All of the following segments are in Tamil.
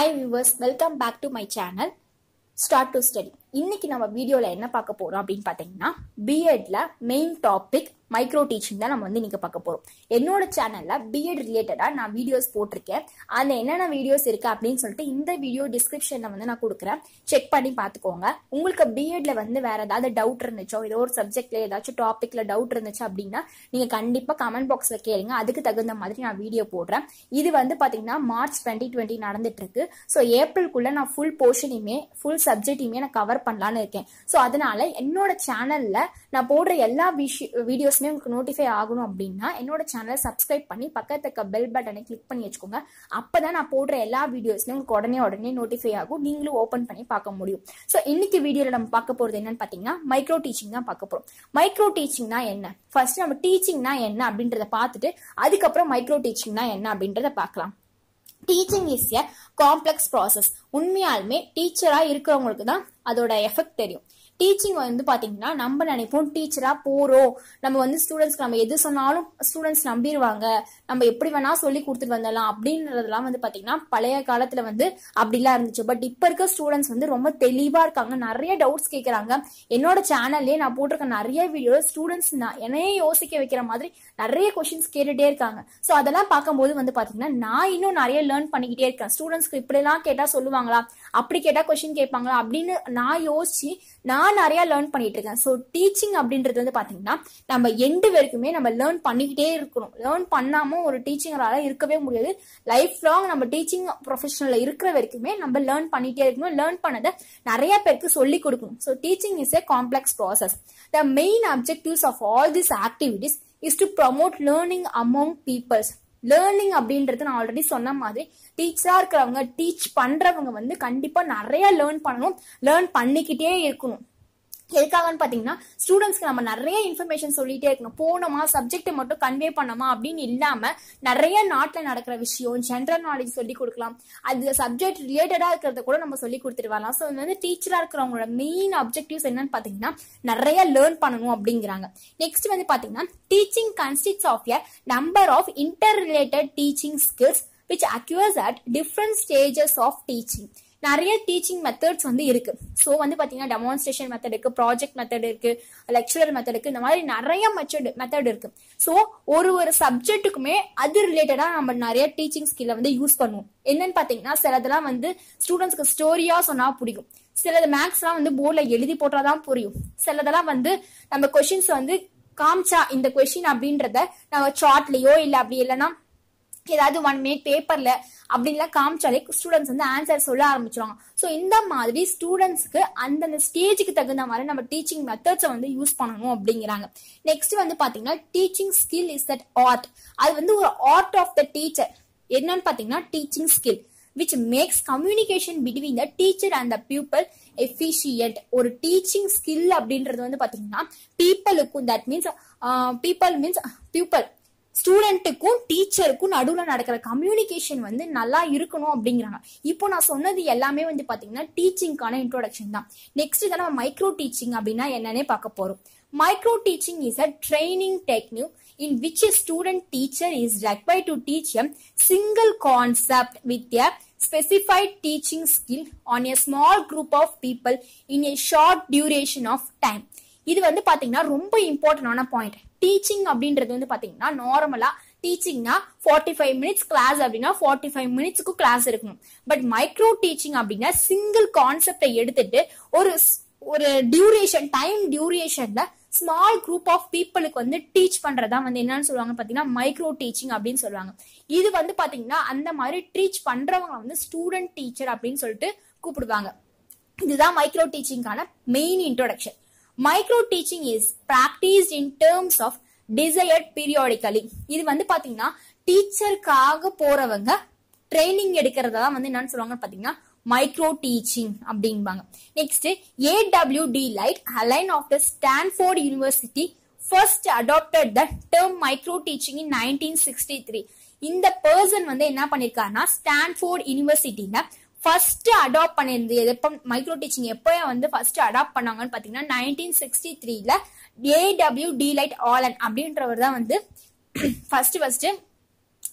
Hi viewers welcome back to my channel start to study இன்னைக்கு நம்ம வீடியோவில் என்ன பார்க்க போறோம் அப்படின்னு பார்த்தீங்கன்னா பிஎட்ல மெயின் டாபிக் மைக்ரோ டீச்சிங் தான் நம்ம வந்து இன்னைக்கு பார்க்க போறோம் என்னோட சேனல்ல பிஎட் ரிலேட்டடா நான் வீடியோஸ் போட்டிருக்கேன் அந்த என்னென்ன வீடியோஸ் இருக்கு அப்படின்னு சொல்லிட்டு இந்த வீடியோ டிஸ்கிரிப்ஷன்ல வந்து நான் கொடுக்குறேன் செக் பண்ணி பார்த்துக்கோங்க உங்களுக்கு பிஎட்ல வந்து வேற ஏதாவது டவுட் இருந்துச்சோ ஏதோ ஒரு சப்ஜெக்ட்ல ஏதாச்சும் டாபிக்ல டவுட் இருந்துச்சு அப்படின்னா நீங்க கண்டிப்பா கமெண்ட் பாக்ஸ்ல கேளுங்க அதுக்கு தகுந்த மாதிரி நான் வீடியோ போடுறேன் இது வந்து பாத்தீங்கன்னா மார்ச் டுவெண்ட்டி டுவெண்ட்டி நடந்துட்டு இருக்கு ஸோ ஏப்ரல்குள்ள நான் ஃபுல் போர்ஷனையுமே ஃபுல் சப்ஜெக்டையுமே நான் கவர் பண்ணலான்னு இருக்கேன் ஸோ அதனால என்னோட சேனல்ல நான் போடுற எல்லா வீடியோஸுமே உங்களுக்கு நோட்டிஃபை ஆகணும் அப்படின்னா என்னோட சேனலை சப்ஸ்கிரைப் பண்ணி பக்கத்துக்கு பெல் பட்டனை கிளிக் பண்ணி வச்சுக்கோங்க அப்பதான் நான் போடுற எல்லா வீடியோஸ்மே உங்களுக்கு உடனே உடனே நோட்டிஃபை ஆகும் நீங்களும் ஓப்பன் பண்ணி பார்க்க முடியும் ஸோ இன்னைக்கு வீடியோல நம்ம பார்க்க போறது என்னன்னு பாத்தீங்கன்னா மைக்ரோ டீச்சிங் தான் பார்க்க போறோம் மைக்ரோ டீச்சிங்னா என்ன ஃபர்ஸ்ட் நம்ம டீச்சிங்னா என்ன அப்படின்றத பார்த்துட்டு அதுக்கப்புறம் மைக்ரோ டீச்சிங்னா என்ன அப்படின்றத பார்க்கலாம் teaching is a complex process உண்மையாலுமே டீச்சரா இருக்கிறவங்களுக்கு தான் அதோட எஃபெக்ட் தெரியும் டீச்சிங் வந்து பாத்தீங்கன்னா நம்ம நினைப்போம் டீச்சரா போறோம் நம்ம வந்து ஸ்டூடெண்ட்ஸ்க்கு நம்ம எது சொன்னாலும் ஸ்டூடெண்ட்ஸ் நம்பிடுவாங்க நம்ம எப்படி வேணா சொல்லி கொடுத்துட்டு வந்துடலாம் அப்படின்றதெல்லாம் வந்து பாத்தீங்கன்னா பழைய காலத்துல வந்து அப்படிலாம் இருந்துச்சு பட் இப்ப இருக்க ஸ்டூடெண்ட்ஸ் வந்து ரொம்ப தெளிவா இருக்காங்க நிறைய டவுட்ஸ் கேட்கறாங்க என்னோட சேனல்லே நான் போட்டிருக்க நிறைய வீடியோ ஸ்டூடெண்ட்ஸ் என்னையே யோசிக்க வைக்கிற மாதிரி நிறைய கொஸ்டின்ஸ் கேட்டுட்டே இருக்காங்க ஸோ அதெல்லாம் பார்க்கும்போது வந்து பாத்தீங்கன்னா நான் இன்னும் நிறைய லேர்ன் பண்ணிக்கிட்டே இருக்கேன் ஸ்டூடெண்ட்ஸ்க்கு இப்படிலாம் கேட்டா சொல்லுவாங்களா அப்படி கேட்டா கொஸ்டின் கேட்பாங்களா அப்படின்னு நான் யோசிச்சு நான் நிறைய லேர்ன் பண்ணிட்டு இருக்கேன் ஸோ டீச்சிங் அப்படின்றது வந்து பாத்தீங்கன்னா நம்ம எண்டு வரைக்குமே நம்ம லேர்ன் பண்ணிக்கிட்டே இருக்கணும் லேர்ன் பண்ணாம ஒரு டீச்சிங்கரால இருக்கவே முடியாது லைஃப் லாங் நம்ம டீச்சிங் ப்ரொஃபஷனல்ல இருக்கிற வரைக்குமே நம்ம லேர்ன் பண்ணிட்டே இருக்கணும் லேர்ன் பண்ணதை நிறைய பேருக்கு சொல்லி கொடுக்கணும் so teaching is a complex process the main objectives of all this activities is to promote learning among peoples learning அப்படின்றது நான் ஆல்ரெடி சொன்ன மாதிரி டீச்சரா இருக்கிறவங்க டீச் பண்றவங்க வந்து கண்டிப்பா நிறைய லேர்ன் பண்ணணும் லேர்ன் பண்ணிக்கிட்டே இருக்கணும் எதுக்காகன்னு பாத்தீங்கன்னா ஸ்டூடெண்ட்ஸ்க்கு நம்ம நிறைய இன்ஃபர்மேஷன் சொல்லிட்டே இருக்கணும் போனோமா சப்ஜெக்ட் மட்டும் கன்வே பண்ணோமா அப்படின்னு இல்லாம நிறைய நாட்டுல நடக்கிற விஷயம் ஜென்ரல் நாலேஜ் சொல்லி கொடுக்கலாம் அது சப்ஜெக்ட் ரிலேட்டடா இருக்கிறத கூட நம்ம சொல்லி கொடுத்துட்டு வரலாம் ஸோ இது வந்து டீச்சரா இருக்கிறவங்களோட மெயின் அப்ஜெக்டிவ்ஸ் என்னன்னு பாத்தீங்கன்னா நிறைய லேர்ன் பண்ணணும் அப்படிங்கிறாங்க நெக்ஸ்ட் வந்து பாத்தீங்கன்னா teaching consist of a number of interrelated teaching skills which occurs at different stages of teaching நிறைய டீச்சிங் மெத்தட்ஸ் வந்து இருக்கு ஸோ வந்து பாத்தீங்கன்னா டெமான்ஸ்ட்ரேஷன் மெத்தட் இருக்கு ப்ராஜெக்ட் மெத்தட் இருக்கு லெக்சரர் மெத்தட் இருக்கு இந்த மாதிரி நிறைய மெத்தட் மெத்தட் இருக்கு ஸோ ஒரு ஒரு சப்ஜெக்ட்டுக்குமே அது ரிலேட்டடா நம்ம நிறைய டீச்சிங் ஸ்கில்ல வந்து யூஸ் பண்ணுவோம் என்னன்னு பாத்தீங்கன்னா சிலதெல்லாம் வந்து ஸ்டூடெண்ட்ஸ்க்கு ஸ்டோரியா சொன்னா பிடிக்கும் சிலது மேக்ஸ்லாம் வந்து போர்ட்ல எழுதி போட்டாதான் புரியும் சிலதெல்லாம் வந்து நம்ம கொஷின்ஸ் வந்து காமிச்சா இந்த கொஷின் அப்படின்றத நம்ம சார்ட்லயோ இல்ல அப்படி இல்லைன்னா ஏதாவது ஒன் மினிட் பேப்பர்ல அப்படின்லாம் காமிச்சாலே ஸ்டூடெண்ட்ஸ் வந்து ஆன்சர் சொல்ல ஆரம்பிச்சிருவாங்க ஸோ இந்த மாதிரி ஸ்டூடெண்ட்ஸ்க்கு அந்தந்த ஸ்டேஜுக்கு தகுந்த மாதிரி நம்ம டீச்சிங் மெத்தட்ஸை வந்து யூஸ் பண்ணணும் அப்படிங்கிறாங்க நெக்ஸ்ட் வந்து பாத்தீங்கன்னா teaching skill is that art அது வந்து ஒரு ஆர்ட் ஆஃப் த டீச்சர் என்னன்னு பாத்தீங்கன்னா teaching skill which makes communication between the teacher and the pupil efficient ஒரு டீச்சிங் ஸ்கில் அப்படின்றது வந்து பாத்தீங்கன்னா பீப்புளுக்கும் that means people means pupil ஸ்டூடெண்ட்டுக்கும் டீச்சருக்கும் நடுவில் நடக்கிற கம்யூனிகேஷன் வந்து நல்லா இருக்கணும் அப்படிங்கிறாங்க இப்போ நான் சொன்னது எல்லாமே வந்து பாத்தீங்கன்னா டீச்சிங்கான இன்ட்ரோடக்ஷன் தான் நெக்ஸ்ட் தான் நம்ம மைக்ரோ டீச்சிங் அப்படின்னா என்னன்னே பார்க்க போறோம் micro teaching is a training technique in which a student teacher is required to teach a single concept with a specified teaching skill on a small group of people in a short duration of time இது வந்து பாத்தீங்கன்னா ரொம்ப இம்பார்ட்டன்டான பாயிண்ட் டீச்சிங் அப்படின்றது வந்து பாத்தீங்கன்னா நார்மலா டீச்சிங்னா ஃபார்ட்டி ஃபைவ் மினிட்ஸ் கிளாஸ் அப்படின்னா ஃபார்ட்டி ஃபைவ் மினிட்ஸ்க்கு கிளாஸ் இருக்கணும் பட் மைக்ரோ டீச்சிங் அப்படின்னா சிங்கிள் கான்செப்டை எடுத்துட்டு ஒரு ஒரு டியூரேஷன் டைம் டியூரேஷன்ல ஸ்மால் குரூப் ஆஃப் பீப்புளுக்கு வந்து டீச் பண்றதா வந்து என்னன்னு சொல்லுவாங்க பாத்தீங்கன்னா மைக்ரோ டீச்சிங் அப்படின்னு சொல்லுவாங்க இது வந்து பாத்தீங்கன்னா அந்த மாதிரி டீச் பண்றவங்க வந்து ஸ்டூடெண்ட் டீச்சர் அப்படின்னு சொல்லிட்டு கூப்பிடுவாங்க இதுதான் மைக்ரோ டீச்சிங்கான main introduction micro teaching is practice in terms of desired periodically இது வந்து பாத்தீங்கன்னா டீச்சருக்காக போறவங்க ட்ரைனிங் எடுக்கிறதா வந்து என்னன்னு சொல்லுவாங்க பாத்தீங்கன்னா மைக்ரோ டீச்சிங் அப்படிம்பாங்க நெக்ஸ்ட் ஏடபிள்யூ டி லைட் Allen of the Stanford University first adapted the term micro teaching in nineteen sixty three இந்த பர்சன் வந்து என்ன பண்ணிருக்காருன்னா ஸ்டான்ஃபோர்ட் யூனிவர்சிட்டியில ஃபர்ஸ்ட் அடாப்ட் பண்ணிருந்து எப்போ மைக்ரோ டீச்சிங் எப்போ வந்து ஃபர்ஸ்ட் அடாப்ட் பண்ணாங்கன்னு பாத்தீங்கன்னா நைன்டீன் சிக்ஸ்டி த்ரீல ஏடபிள்யூ டி லைட் ஆலன் அப்படின்றவர் தான் வந்து ஃபர்ஸ்ட் ஃபர்ஸ்ட்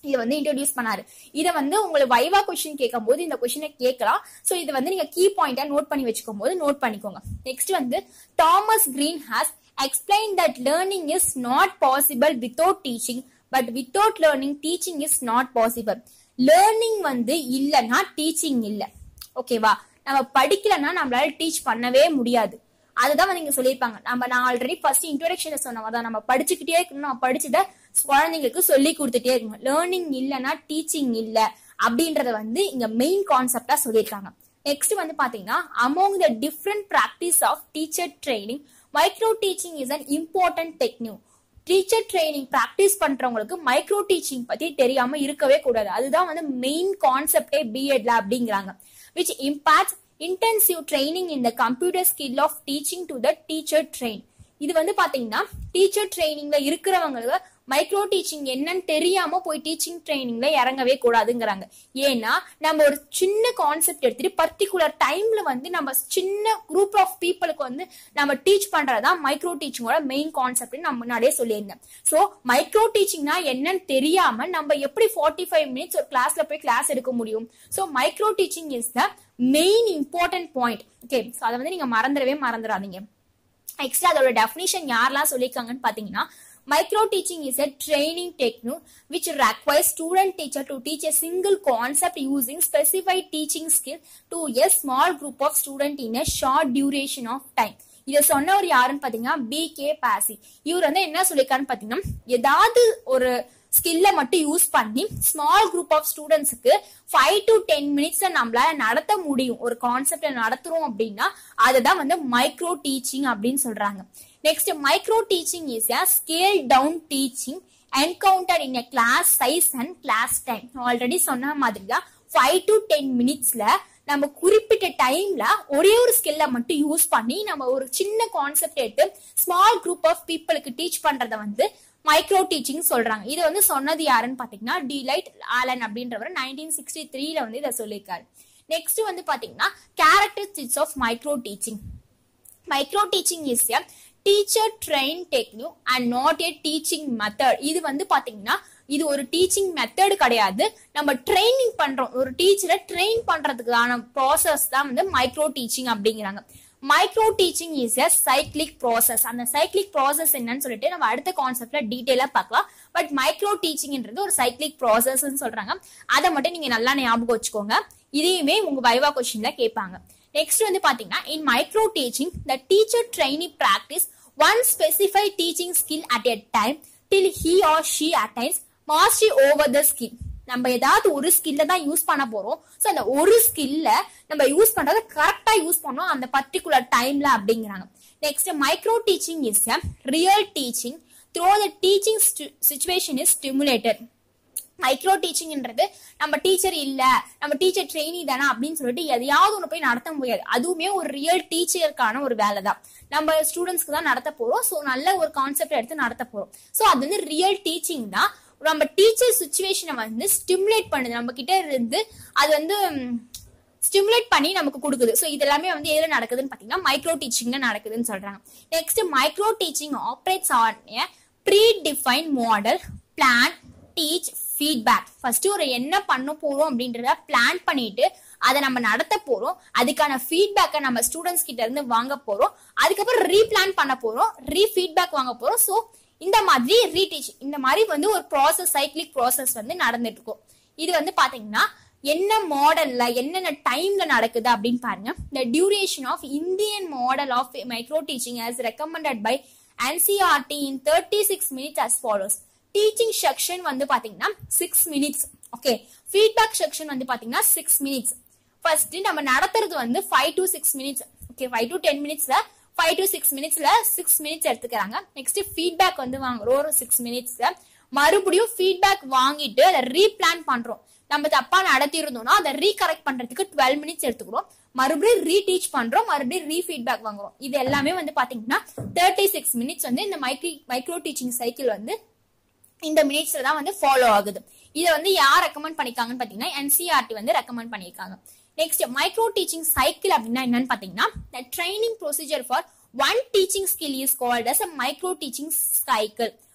இதை வந்து இன்ட்ரோடியூஸ் பண்ணாரு இதை வந்து உங்களுக்கு வைவா கொஸ்டின் கேட்கும் போது இந்த கொஸ்டினை கேட்கலாம் ஸோ இது வந்து நீங்க கீ பாயிண்டா நோட் பண்ணி வச்சுக்கும் போது நோட் பண்ணிக்கோங்க நெக்ஸ்ட் வந்து Thomas Green has explain that learning is not possible without teaching but without learning teaching is not possible learning வந்து இல்லைன்னா டீச்சிங் இல்லை ஓகேவா நம்ம படிக்கலன்னா நம்மளால டீச் பண்ணவே முடியாது அதுதான் வந்து இங்க சொல்லியிருப்பாங்க நம்ம நான் ஆல்ரெடி ஃபர்ஸ்ட் இன்ட்ரோடக்ஷன்ல சொன்ன தான் நம்ம படிச்சுக்கிட்டே இருக்கணும் நம்ம படிச்சத குழந்தைங்களுக்கு சொல்லி கொடுத்துட்டே இருக்கணும் லேர்னிங் இல்லைன்னா டீச்சிங் இல்ல அப்படின்றத வந்து இங்க மெயின் கான்செப்டா சொல்லியிருக்காங்க நெக்ஸ்ட் வந்து பாத்தீங்கன்னா among the different practice of teacher training micro teaching is an important technique teacher training practice பண்றவங்களுக்கு மைக்ரோ டீச்சிங் பத்தி தெரியாம இருக்கவே கூடாது அதுதான் வந்து மெயின் கான்செப்டே பிஎட்ல அப்படிங்கிறாங்க which impacts intensive training in the computer skill of teaching to the teacher train இது வந்து பாத்தீங்கன்னா டீச்சர் ட்ரைனிங்ல இருக்கிறவங்களுக்கு மைக்ரோ டீச்சிங் என்னன்னு தெரியாம போய் டீச்சிங் ட்ரைனிங்ல இறங்கவே கூடாதுங்கிறாங்க ஏன்னா நம்ம ஒரு சின்ன கான்செப்ட் எடுத்துட்டு பர்டிகுலர் டைம்ல வந்து நம்ம சின்ன குரூப் ஆஃப் பீப்புளுக்கு வந்து நம்ம டீச் பண்றதுதான் மைக்ரோ டீச்சிங்கோட மெயின் கான்செப்ட் நான் முன்னாடியே சொல்லியிருந்தேன் ஸோ மைக்ரோ டீச்சிங்னா என்னன்னு தெரியாம நம்ம எப்படி ஃபார்ட்டி ஃபைவ் மினிட்ஸ் ஒரு கிளாஸ்ல போய் கிளாஸ் எடுக்க முடியும் so micro teaching is the main important point okay so அதை வந்து நீங்க மறந்துடவே மறந்துடாதீங்க எக்ஸ்ட்ரா அதோட டெஃபினிஷன் யாரெல்லாம் சொல்லியிருக்காங்கன்னு பாத்தீங்கன்னா Micro teaching is a training technique which requires student teacher to teach a single concept using specified teaching skill to a small group of student in a short duration of time. இத சொன்னவர் யாருன்னு பாத்தீங்கன்னா பி கே பாசி இவர் வந்து என்ன சொல்லியிருக்காருன்னு பாத்தீங்கன்னா ஏதாவது ஒரு ஸ்கில்ல மட்டும் யூஸ் பண்ணி ஸ்மால் குரூப் ஆஃப் ஸ்டூடெண்ட்ஸுக்கு ஃபைவ் டு டென் மினிட்ஸ்ல நம்மளால நடத்த முடியும் ஒரு கான்செப்ட நடத்துறோம் அப்படின்னா அதுதான் வந்து மைக்ரோ டீச்சிங் அப்படின்னு சொல்றாங்க next micro teaching is a scale down teaching encounter in a class size and class time already சொன்ன மாதிரி தான் ஃபைவ் டு டென் மினிட்ஸ்ல நம்ம குறிப்பிட்ட டைம்ல ஒரே ஒரு ஸ்கில்ல மட்டும் யூஸ் பண்ணி நம்ம ஒரு சின்ன கான்செப்ட் எடுத்து ஸ்மால் குரூப் ஆஃப் பீப்புளுக்கு டீச் பண்றத வந்து மைக்ரோ டீச்சிங் சொல்றாங்க இது வந்து சொன்னது யாருன்னு பாத்தீங்கன்னா டிலைட் ஆலன் அப்படின்றவர் நைன்டீன் சிக்ஸ்டி த்ரீல வந்து இதை சொல்லியிருக்காரு நெக்ஸ்ட் வந்து பாத்தீங்கன்னா characteristics of micro teaching micro teaching is a teacher train technique and not a teaching method இது வந்து பாத்தீங்கன்னா இது ஒரு டீச்சிங் மெத்தட் கிடையாது நம்ம ட்ரைனிங் பண்றோம் ஒரு டீச்சரை ட்ரெயின் பண்றதுக்கான ப்ராசஸ் தான் வந்து மைக்ரோ டீச்சிங் அப்படிங்கிறாங்க micro teaching is a cyclic process அந்த சைக்ளிக் ப்ராசஸ் என்னன்னு சொல்லிட்டு நம்ம அடுத்த கான்செப்ட்ல டீட்டெயிலா பார்க்கலாம் பட் மைக்ரோ டீச்சிங்ன்றது ஒரு சைக்ளிக் ப்ராசஸ் சொல்றாங்க அதை மட்டும் நீங்க நல்லா ஞாபகம் வச்சுக்கோங்க இதையுமே உங்க வைவா கொஸ்டின்ல கேட்பாங்க நெக்ஸ்ட் வந்து பாத்தீங்கன்னா in micro teaching the teacher trainee practice one specified teaching skill at a time till he or she attains mastery over the skill நம்ம ஏதாவது ஒரு ஸ்கில்ல தான் யூஸ் பண்ண போறோம் ஸோ அந்த ஒரு ஸ்கில்ல நம்ம யூஸ் பண்றத கரெக்டா யூஸ் பண்ணோம் அந்த பர்டிகுலர் டைம்ல அப்படிங்கிறாங்க next micro teaching is a real teaching through the teaching situation is stimulated மைக்ரோ டீச்சிங்ன்றது நம்ம டீச்சர் இல்ல நம்ம டீச்சர் ட்ரெயினி தானே அப்படின்னு சொல்லிட்டு எதையாவது ஒன்று போய் நடத்த முடியாது அதுவுமே ஒரு ரியல் டீச்சருக்கான ஒரு வேலை தான் நம்ம ஸ்டூடெண்ட்ஸ்க்கு தான் நடத்த போறோம் ஸோ நல்ல ஒரு கான்செப்ட் எடுத்து நடத்த போறோம் ஸோ அது வந்து ரியல் டீச்சிங் தான் நம்ம டீச்சர் சுச்சுவேஷனை வந்து ஸ்டிமுலேட் பண்ணுது நம்ம கிட்ட இருந்து அது வந்து ஸ்டிமுலேட் பண்ணி நமக்கு கொடுக்குது ஸோ இது எல்லாமே வந்து எதுல நடக்குதுன்னு பார்த்தீங்கன்னா மைக்ரோ டீச்சிங்ல நடக்குதுன்னு சொல்றாங்க next micro teaching operates on predefine model plan teach feedback first ஒரு என்ன பண்ண போறோம் அப்படின்றத பிளான் பண்ணிட்டு அதை நம்ம நடத்த போறோம் அதுக்கான ஃபீட்பேக்கை நம்ம ஸ்டூடெண்ட்ஸ் கிட்ட இருந்து வாங்க போறோம் அதுக்கப்புறம் ரீபிளான் பண்ண போறோம் ரீ ஃபீட்பேக் வாங்க போறோம் ஸோ இந்த மாதிரி ரீடீச் இந்த மாதிரி வந்து ஒரு ப்ராசஸ் சைக்கிளிக் ப்ராசஸ் வந்து நடந்துட்டு இருக்கும் இது வந்து பாத்தீங்கன்னா என்ன மாடல்ல என்னென்ன டைம்ல நடக்குது அப்படின்னு பாருங்க the duration of Indian model of micro teaching as recommended by NCRT in thirty six minutes as follows teaching section வந்து பாத்தீங்கன்னா six minutes okay feedback section வந்து பாத்தீங்கன்னா சிக்ஸ் மினிட்ஸ் ஃபர்ஸ்ட் நம்ம நடத்துறது வந்து five to six minutes okay five to ten மினிட்ஸ்ல ஃபைவ் டு சிக்ஸ் மினிட்ஸ்ல சிக்ஸ் மினிட்ஸ் எடுத்துக்கிறாங்க நெக்ஸ்ட் ஃபீட்பேக் வந்து வாங்குறோம் ஒரு சிக்ஸ் மினிட்ஸ்ல மறுபடியும் ஃபீட்பேக் வாங்கிட்டு அதை ரீபிளான் பண்றோம் நம்ம தப்பா நடத்திருந்தோம்னா அதை ரீகரெக்ட் பண்றதுக்கு டுவெல் மினிட்ஸ் எடுத்துக்கிறோம் மறுபடியும் ரீடீச் பண்றோம் மறுபடியும் ரீ ஃபீட்பேக் வாங்குறோம் இது எல்லாமே வந்து பாத்தீங்கன்னா தேர்ட்டி சிக்ஸ் மினிட்ஸ் வந்து இந்த மைக்ரி மைக்ரோ டீச்சிங் சைக்கிள் வந்து இந்த மினிட்ஸ்ல தான் வந்து ஃபாலோ ஆகுது இதை வந்து யார் ரெக்கமெண்ட் பண்ணிருக்காங்கன்னு பாத்தீங்கன்னா என்சிஆர்டி வந்து ரெக்கமெண்ட் பண்ணியிருக்காங்க நெக்ஸ்ட் மைக்ரோ டீச்சிங் சைக்கிள் அப்படின்னா என்னன்னு பாத்தீங்கன்னா training procedure for one teaching skill is called as a micro teaching cycle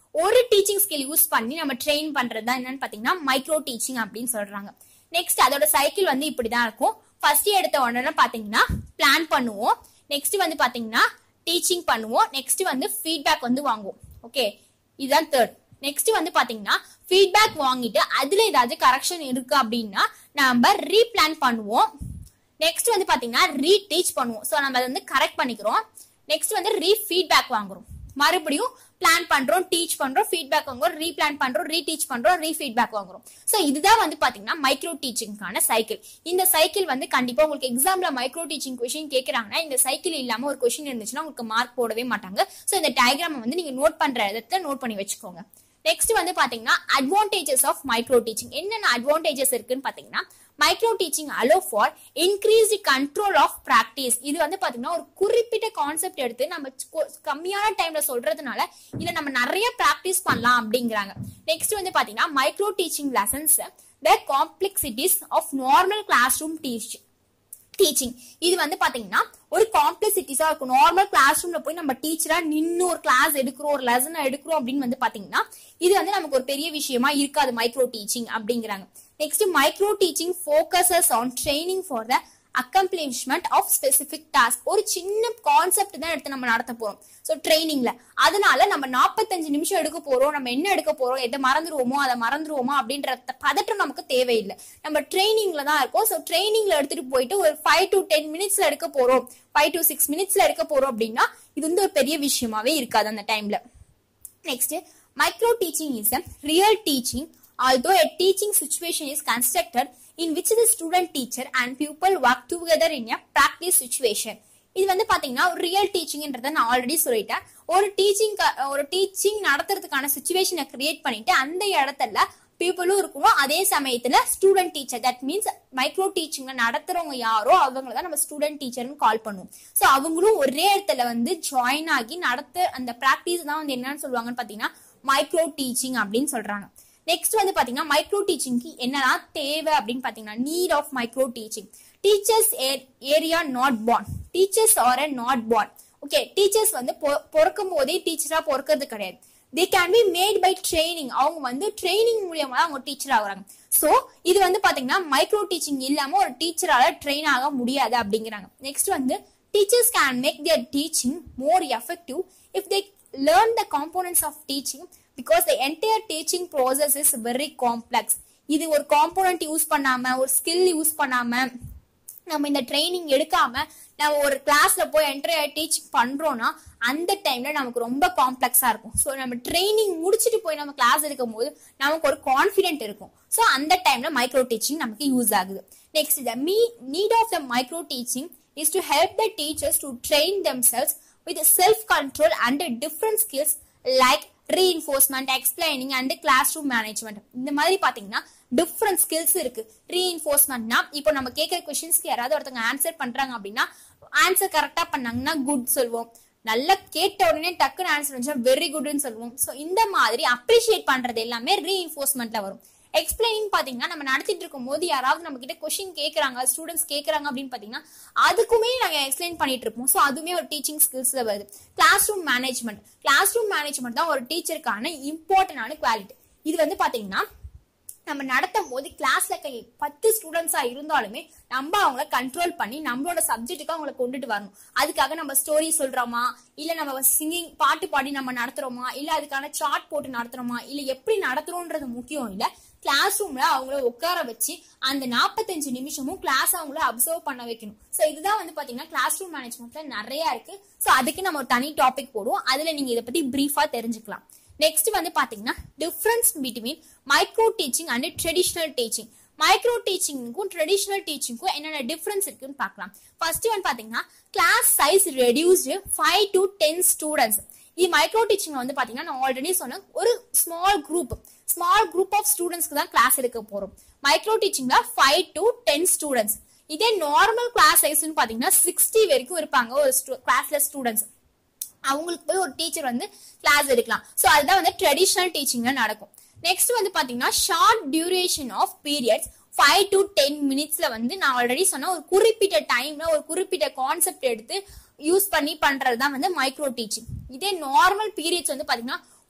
ஒரு டீச்சிங் ஸ்கில் யூஸ் பண்ணி நம்ம ட்ரெயின் பண்றது தான் என்னன்னு பாத்தீங்கன்னா மைக்ரோ டீச்சிங் அப்படின்னு சொல்றாங்க நெக்ஸ்ட் அதோட சைக்கிள் வந்து இப்படிதான் இருக்கும் ஃபர்ஸ்ட் எடுத்த உடனே பாத்தீங்கன்னா பிளான் பண்ணுவோம் நெக்ஸ்ட் வந்து பாத்தீங்கன்னா டீச்சிங் பண்ணுவோம் நெக்ஸ்ட் வந்து ஃபீட்பேக் வந்து வாங்குவோம் ஓகே இதுதான் தேர்ட் நெக்ஸ்ட் வந்து பாத்தீங்கன்னா ஃபீட்பேக் வாங்கிட்டு அதுல ஏதாவது கரெக்ஷன் இருக்கு அப்படின்னா நம்ம ரீபிளான் பண்ணுவோம் நெக்ஸ்ட் வந்து பாத்தீங்கன்னா ரீடீச் பண்ணுவோம் ஸோ நம்ம அதை வந்து கரெக்ட் பண்ணிக்கிறோம் நெக்ஸ்ட் வந்து ரீ ஃபீட்பேக் வாங்குறோம் மறுபடியும் பிளான் பண்றோம் டீச் பண்றோம் ஃபீட்பேக் வாங்குறோம் ரீபிளான் பண்றோம் ரீடீச் பண்றோம் ரீ ஃபீட்பேக் வாங்குறோம் ஸோ இதுதான் வந்து பாத்தீங்கன்னா மைக்ரோ டீச்சிங்கான சைக்கிள் இந்த சைக்கிள் வந்து கண்டிப்பா உங்களுக்கு எக்ஸாம்ல மைக்ரோ டீச்சிங் கொஸ்டின் கேட்கறாங்கன்னா இந்த சைக்கிள் இல்லாம ஒரு கொஸ்டின் இருந்துச்சுன்னா உங்களுக்கு மார்க் போடவே மாட்டாங்க ஸோ இந்த டயக்ராம் வந்து நீங்க நோட் பண்ற இடத்துல நோட் பண்ணி வச்சுக்கோங்க நெக்ஸ்ட் வந்து பாத்தீங்கன்னா அட்வான்டேஜஸ் ஆஃப் மைக்ரோ டீச்சிங் என்னென்ன அட்வான்டேஜஸ் இருக்குன்னு பாத்தீங்கன்னா micro teaching allow for increase the control of practice இது வந்து பாத்தீங்கன்னா ஒரு குறிப்பிட்ட கான்செப்ட் எடுத்து நம்ம கொ- கம்மியான டைம்ல சொல்றதுனால இதை நம்ம நிறைய ப்ராக்டிஸ் பண்ணலாம் அப்படிங்கிறாங்க நெக்ஸ்ட் வந்து பாத்தீங்கன்னா micro teaching lessons the complexities of normal classroom teach teaching இது வந்து பாத்தீங்கன்னா ஒரு காம்ப்ளெக்சிட்டிஸா இருக்கும் நார்மல் கிளாஸ் ரூம்ல போய் நம்ம டீச்சரா நின்னு ஒரு கிளாஸ் எடுக்கிறோம் ஒரு லெசன் எடுக்கிறோம் அப்படின்னு வந்து பாத்தீங்கன்னா இது வந்து நமக்கு ஒரு பெரிய விஷயமா இருக்காது மைக்ரோ டீச்சிங் அப்படிங்கிறாங்க next micro teaching focuses on training for the accomplishment of specific task ஒரு சின்ன கான்செப்ட் தான் எடுத்து நம்ம நடத்த போறோம் ஸோ ட்ரைனிங்ல அதனால நம்ம நாற்பத்தஞ்சு நிமிஷம் எடுக்க போறோம் நம்ம என்ன எடுக்க போறோம் எதை மறந்துருவோமோ அதை மறந்துருவோமோ அப்படின்ற பதட்டம் நமக்கு தேவையில்லை நம்ம ட்ரைனிங்ல தான் இருக்கோம் ஸோ ட்ரைனிங்ல எடுத்துட்டு போயிட்டு ஒரு ஃபைவ் டு டென் மினிட்ஸ்ல எடுக்க போறோம் ஃபைவ் டு சிக்ஸ் மினிட்ஸ்ல எடுக்க போறோம் அப்படின்னா இது வந்து ஒரு பெரிய விஷயமாவே இருக்காது அந்த டைம்ல Next, micro teaching is a real teaching, although a teaching situation is constructed in which the student, teacher and pupil work together in a practice situation. இது வந்து பாத்தீங்கன்னா ஒரு ரியல் டீச்சிங்ன்றத நான் ஆல்ரெடி சொல்லிட்டேன் ஒரு டீச்சிங் ஒரு டீச்சிங் நடத்துறதுக்கான சுச்சுவேஷனை கிரியேட் பண்ணிட்டு அந்த இடத்துல பீப்புளும் இருக்கணும் அதே சமயத்துல student teacher that means micro teaching நடத்துறவங்க யாரோ அவங்கள தான் நம்ம ஸ்டூடெண்ட் டீச்சர்னு கால் பண்ணுவோம் ஸோ அவங்களும் ஒரே இடத்துல வந்து ஜாயின் ஆகி நடத்த அந்த ப்ராக்டிஸ் தான் வந்து என்னன்னு சொல்லுவாங்கன்னு பாத்தீங்கன்னா மைக்ரோ டீச்சிங் அப்படின்னு சொல்றாங்க நெக்ஸ்ட் வந்து பாத்தீங்கன்னா மைக்ரோ டீச்சிங்க்கு என்னெல்லாம் தேவை அப்படின்னு பாத்தீங்கன்னா need of micro teaching teachers are not born teachers are not born okay teachers வந்து பொ- பிறக்கும் போதே டீச்சரா பிறக்கிறது கிடையாது they can be made by training அவங்க வந்து ட்ரைனிங் மூலியமா தான் அவங்க டீச்சர் ஆகுறாங்க சோ இது வந்து பாத்தீங்கன்னா மைக்ரோ டீச்சிங் இல்லாம ஒரு டீச்சரால ட்ரெயின் ஆக முடியாது அப்படிங்கிறாங்க நெக்ஸ்ட் வந்து teachers can make their teaching more effective if they learn the components of teaching because the entire teaching process is very complex இது ஒரு காம்போனன்ட் யூஸ் பண்ணாம ஒரு ஸ்கில் யூஸ் பண்ணாம நம்ம இந்த ட்ரைனிங் எடுக்காம நம்ம ஒரு கிளாஸ்ல போய் என்ட்ரி டீச்சிங் பண்றோம்னா அந்த டைம்ல நமக்கு ரொம்ப காம்ப்ளெக்ஸா இருக்கும் ஸோ நம்ம ட்ரைனிங் முடிச்சுட்டு போய் நம்ம கிளாஸ் எடுக்கும் போது நமக்கு ஒரு கான்ஃபிடென்ட் இருக்கும் ஸோ அந்த டைம்ல மைக்ரோ டீச்சிங் நமக்கு யூஸ் ஆகுது next the me need of the micro teaching is to help the teachers to train themselves with self control and different skills like reinforcement explaining and classroom management இந்த மாதிரி பாத்தீங்கன்னா டிஃப்ரெண்ட் ஸ்கில்ஸ் இருக்கு ரீஇன்ஃபோர்ஸ்மெண்ட்னா இப்போ நம்ம கேட்குற கொஸ்டின்ஸ்க்கு யாராவது ஒருத்தவங்க ஆன்சர் பண்றாங்க அப்படின்னா ஆன்சர் கரெக்டா பண்ணாங்கன்னா குட் சொல்லுவோம் நல்லா கேட்ட உடனே டக்குன்னு ஆன்சர் வந்துச்சா வெரி குட்னு சொல்லுவோம் ஸோ இந்த மாதிரி அப்ரிஷியேட் பண்றது எல்லாமே ரீஇன்ஃபோர்ஸ்மெண்ட்ல வரும் எக்ஸ்பிளைனிங் பாத்தீங்கன்னா நம்ம நடத்திட்டு இருக்கும் போது யாராவது நம்ம கிட்ட கொஸ்டின் கேக்குறாங்க ஸ்டூடெண்ட்ஸ் கேக்குறாங்க அப்படின்னு பாத்தீங்கன்னா அதுக்குமே நாங்க எக்ஸ்பிளைன் பண்ணிட்டு இருப்போம் ஸோ அதுவுமே ஒரு டீச்சிங் ஸ்கில்ஸ்ல வருது classroom management classroom management தான் ஒரு டீச்சருக்கான இம்பார்ட்டன்டான குவாலிட்டி இது வந்து பாத்தீங்கன்னா நம்ம நடத்தும் போது கிளாஸ்ல கை பத்து ஸ்டூடெண்ட்ஸா இருந்தாலுமே நம்ம அவங்கள கண்ட்ரோல் பண்ணி நம்மளோட சப்ஜெக்ட்டுக்கு அவங்கள கொண்டுட்டு வரணும் அதுக்காக நம்ம ஸ்டோரி சொல்றோமா இல்ல நம்ம சிங்கிங் பாட்டு பாடி நம்ம நடத்துறோமா இல்ல அதுக்கான சார்ட் போட்டு நடத்துறோமா இல்ல எப்படி நடத்துறோன்றது முக்கியம் இல்ல கிளாஸ் ரூம்ல அவங்கள உட்கார வச்சு அந்த நாற்பத்தஞ்சு நிமிஷமும் கிளாஸ் அவங்கள அப்சர்வ் பண்ண வைக்கணும் சோ இதுதான் வந்து பாத்தீங்கன்னா கிளாஸ் ரூம் மேனேஜ்மெண்ட்ல நிறைய இருக்கு சோ அதுக்கு நம்ம ஒரு தனி டாபிக் போடுவோம் அதுல நீங்க இதை பத்தி பிரீஃபா தெரிஞ்சுக்கலாம் நெக்ஸ்ட் வந்து பாத்தீங்கன்னா difference between micro teaching and traditional teaching micro டீச்சிங்க்கும் ட்ரெடிஷ்னல் டீச்சிங்க்கும் என்னென்ன டிஃபரன்ஸ் இருக்குன்னு பார்க்கலாம் ஃபர்ஸ்ட் ஒன் பாத்தீங்கன்னா class size reduced five to ten students இது மைக்ரோ டீச்சிங் வந்து பாத்தீங்கன்னா நான் ஆல்ரெடி சொன்னேன் ஒரு small group small group of ஸ்டூடெண்ட்ஸ்க்கு தான் கிளாஸ் எடுக்க போறோம் மைக்ரோ டீச்சிங்ல ஃபைவ் டு டென் ஸ்டூடெண்ட்ஸ் இதே நார்மல் கிளாஸ் சைஸ்னு பாத்தீங்கன்னா சிக்ஸ்டி வரைக்கும் இருப்பாங்க ஒரு கிளாஸ்ல ஸ்டூடெண்ட்ஸ் அவங்களுக்கு போய் ஒரு டீச்சர் வந்து கிளாஸ் எடுக்கலாம் ஸோ அதுதான் வந்து ட்ரெடிஷ்னல் டீச்சிங்ல நடக்கும் நெக்ஸ்ட் வந்து பாத்தீங்கன்னா short duration of periods five to ten மினிட்ஸ்ல வந்து நான் ஆல்ரெடி சொன்ன ஒரு குறிப்பிட்ட டைம்ல ஒரு குறிப்பிட்ட கான்செப்ட் எடுத்து யூஸ் பண்ணி பண்றது தான் வந்து மைக்ரோ டீச்சிங் இதே நார்மல் பீரியட்ஸ் வந்து பாத்தீங்கன்னா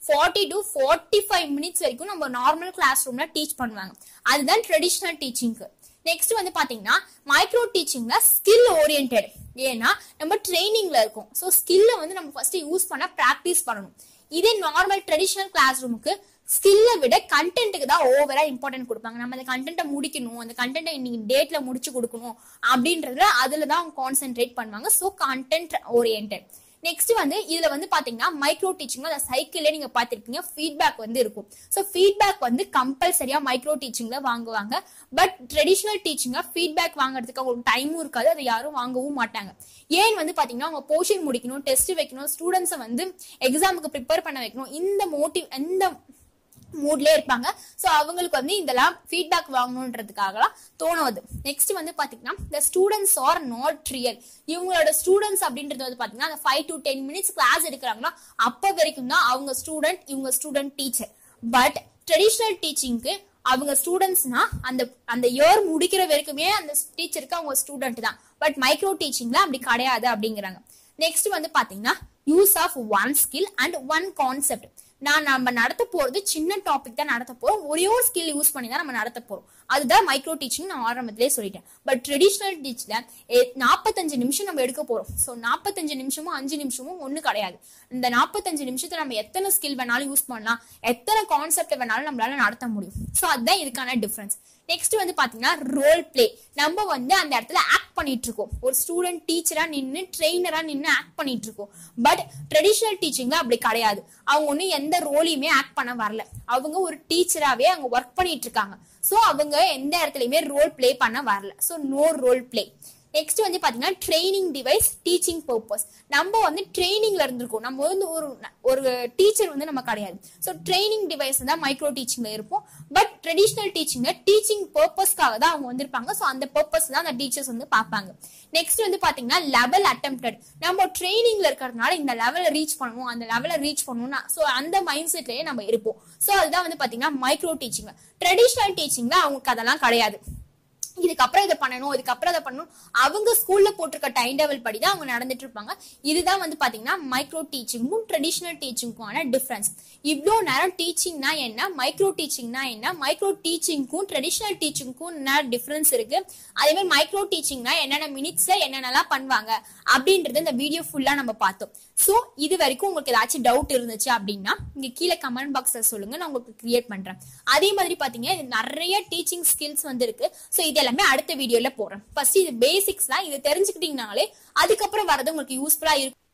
forty to forty five minutes வரைக்கும் நம்ம நார்மல் கிளாஸ் ரூம்ல டீச் பண்ணுவாங்க அதுதான் ட்ரெடிஷ்னல் டீச்சிங்க்கு நெக்ஸ்ட் வந்து பாத்தீங்கன்னா மைக்ரோ டீச்சிங்ல ஸ்கில் ஓரியன்ட் ஏன்னா நம்ம ட்ரைனிங்ல இருக்கோம் ஸோ ஸ்கில்ல வந்து நம்ம ஃபர்ஸ்ட் யூஸ் பண்ண ப்ராக்டிஸ் பண்ணணும் இதே நார்மல் ட்ரெடிஷ்னல் கிளாஸ் ரூமுக்கு ஸ்கில்லை விட கண்டென்ட்டுக்கு தான் ஓவரா இம்பார்ட்டன்ட் கொடுப்பாங்க நம்ம அந்த கண்டென்ட்டை முடிக்கணும் அந்த கண்டென்ட்டை இன்னைக்கு டேட்ல முடிச்சு கொடுக்கணும் அப்படின்றதுல அதுல தான் அவங்க கான்சென்ட்ரேட் பண்ணுவாங்க ஸோ கண்டென்ட் ஓரியன்ட் நெக்ஸ்ட் வந்து இதுல வந்து பாத்தீங்கன்னா மைக்ரோ டீச்சிங் அந்த சைக்கிள்ல நீங்க பாத்திருப்பீங்க ஃபீட்பேக் வந்து இருக்கும் ஸோ ஃபீட்பேக் வந்து கம்பல்சரியா மைக்ரோ டீச்சிங்ல வாங்குவாங்க பட் ட்ரெடிஷ்னல் டீச்சிங்ல ஃபீட்பேக் வாங்குறதுக்கு அவங்க டைமும் இருக்காது அதை யாரும் வாங்கவும் மாட்டாங்க ஏன் வந்து பாத்தீங்கன்னா அவங்க போர்ஷன் முடிக்கணும் டெஸ்ட் வைக்கணும் ஸ்டூடெண்ட்ஸை வந்து எக்ஸாமுக்கு ப்ரிப்பேர் பண்ண வைக்கணும் இந்த மோட்டிவ் இந்த மூட்லயே இருப்பாங்க ஸோ அவங்களுக்கு வந்து இதெல்லாம் ஃபீட்பேக் வாங்கணுன்றதுக்காகலாம் தோணுவது நெக்ஸ்ட் வந்து பாத்தீங்கன்னா இந்த ஸ்டூடெண்ட்ஸ் ஆர் நாட் ரியல் இவங்களோட ஸ்டூடெண்ட்ஸ் அப்படின்றது வந்து பாத்தீங்கன்னா அந்த five to ten minutes class எடுக்கிறாங்கன்னா அப்போ வரைக்கும் தான் அவங்க ஸ்டூடெண்ட் இவங்க ஸ்டூடெண்ட் டீச்சர் பட் ட்ரெடிஷ்னல் டீச்சிங்க்கு அவங்க ஸ்டூடெண்ட்ஸ்னா அந்த அந்த இயர் முடிக்கிற வரைக்குமே அந்த டீச்சருக்கு அவங்க ஸ்டூடெண்ட் தான் பட் மைக்ரோ டீச்சிங்ல அப்படி கிடையாது அப்படிங்கிறாங்க நெக்ஸ்ட் வந்து பாத்தீங்கன்னா use of one skill and one concept நான் நம்ம நடத்த போறது சின்ன டாபிக் தான் நடத்த போறோம் ஒரே ஒரு ஸ்கில் யூஸ் பண்ணி தான் நம்ம நடத்த போறோம் அதுதான் மைக்ரோ டீச்சிங் நான் ஆரம்பத்திலே சொல்லிட்டேன் பட் ட்ரெடிஷ்னல் டீச்ல நாற்பத்தஞ்சு நிமிஷம் நம்ம எடுக்க போறோம் ஸோ நாற்பத்தஞ்சு நிமிஷமும் அஞ்சு நிமிஷமும் ஒண்ணு கிடையாது இந்த நாற்பத்தஞ்சு நிமிஷத்துல நம்ம எத்தனை ஸ்கில் வேணாலும் யூஸ் பண்ணலாம் எத்தனை கான்செப்ட் வேணாலும் நம்மளால நடத்த முடியும் ஸோ அதுதான் இதுக்கான டிஃபரன்ஸ் நெக்ஸ்ட் வந்து பாத்தீங்கன்னா ரோல் பிளே நம்ம வந்து அந்த இடத்துல ஆக்ட் பண்ணிட்டு இருக்கோம் ஒரு ஸ்டூடெண்ட் டீச்சரா நின்று ட்ரெயினரா நின்று ஆக்ட் பண்ணிட்டு இருக்கோம் பட் ட்ரெடிஷ்னல் டீச்சிங்ல அப்படி கிடையாது அவங்க ஒன்றும் எந்த ரோலையுமே ஆக்ட் பண்ண வரல அவங்க ஒரு டீச்சராகவே அவங்க ஒர்க் பண்ணிட்டு இருக்காங்க ஸோ அவங்க எந்த இடத்துலையுமே ரோல் பிளே பண்ண வரல so no role play next வந்து பாத்தீங்கன்னா ட்ரைனிங் டிவைஸ் டீச்சிங் பர்பஸ் நம்ம வந்து ட்ரைனிங்ல இருந்திருக்கோம் நம்ம வந்து ஒரு ஒரு டீச்சர் வந்து நம்ம கிடையாது ஸோ ட்ரைனிங் டிவைஸ் தான் மைக்ரோ டீச்சிங்ல இருப்போம் பட் ட்ரெடிஷ்னல் டீச்சிங்ல டீச்சிங் பர்பஸ்க்காக தான் அவங்க வந்திருப்பாங்க ஸோ அந்த பர்பஸ் தான் அந்த டீச்சர்ஸ் வந்து பார்ப்பாங்க நெக்ஸ்ட் வந்து பாத்தீங்கன்னா லெவல் அட்டம்ப்டட் நம்ம ட்ரைனிங்ல இருக்கிறதுனால இந்த லெவலை ரீச் பண்ணணும் அந்த லெவலை ரீச் பண்ணணும்னா ஸோ அந்த மைண்ட் செட்லயே நம்ம இருப்போம் ஸோ அதுதான் வந்து பாத்தீங்கன்னா மைக்ரோ டீச்சிங் ட்ரெடிஷ்னல் டீச்சிங்ல அவங்களுக்கு அதெல்லாம் கிடையாது இதுக்கப்புறம் இதை பண்ணணும் இதுக்கப்புறம் அதை பண்ணணும் அவங்க ஸ்கூல்ல போட்டிருக்க டைம் டேபிள் படி தான் அவங்க நடந்துட்டு இருப்பாங்க இதுதான் வந்து பாத்தீங்கன்னா மைக்ரோ டீச்சிங்கும் ட்ரெடிஷ்னல் டீச்சிங்க்குமான டிஃபரன்ஸ் இவ்வளோ நேரம் டீச்சிங்னா என்ன மைக்ரோ டீச்சிங்னா என்ன மைக்ரோ டீச்சிங்க்கும் ட்ரெடிஷ்னல் டீச்சிங்க்கும் என்ன டிஃபரன்ஸ் இருக்கு அதே மாதிரி மைக்ரோ டீச்சிங்னா என்னென்ன மினிட்ஸ்ல என்னென்னலாம் பண்ணுவாங்க அப்படின்றது இந்த வீடியோ ஃபுல்லா நம்ம பார்த்தோம் ஸோ இது வரைக்கும் உங்களுக்கு ஏதாச்சும் டவுட் இருந்துச்சு அப்படின்னா இங்க கீழே கமெண்ட் பாக்ஸ்ல சொல்லுங்க நான் உங்களுக்கு கிரியேட் பண்றேன் அதே மாதிரி பாத்தீங்கன்னா இது நிறைய டீச்சிங் ஸ்கில்ஸ் வந்து இருக்கு ஸோ இது எல்லாமே அடுத்த வீடியோல போறேன் ஃபர்ஸ்ட் இது பேசிக்ஸ் தான் இது தெரிஞ்சுக்கிட்டீங்கனாலே அதுக்கப்புறம் வரது உங்களுக்கு யூஸ்ஃபுல்லா இருக்கும்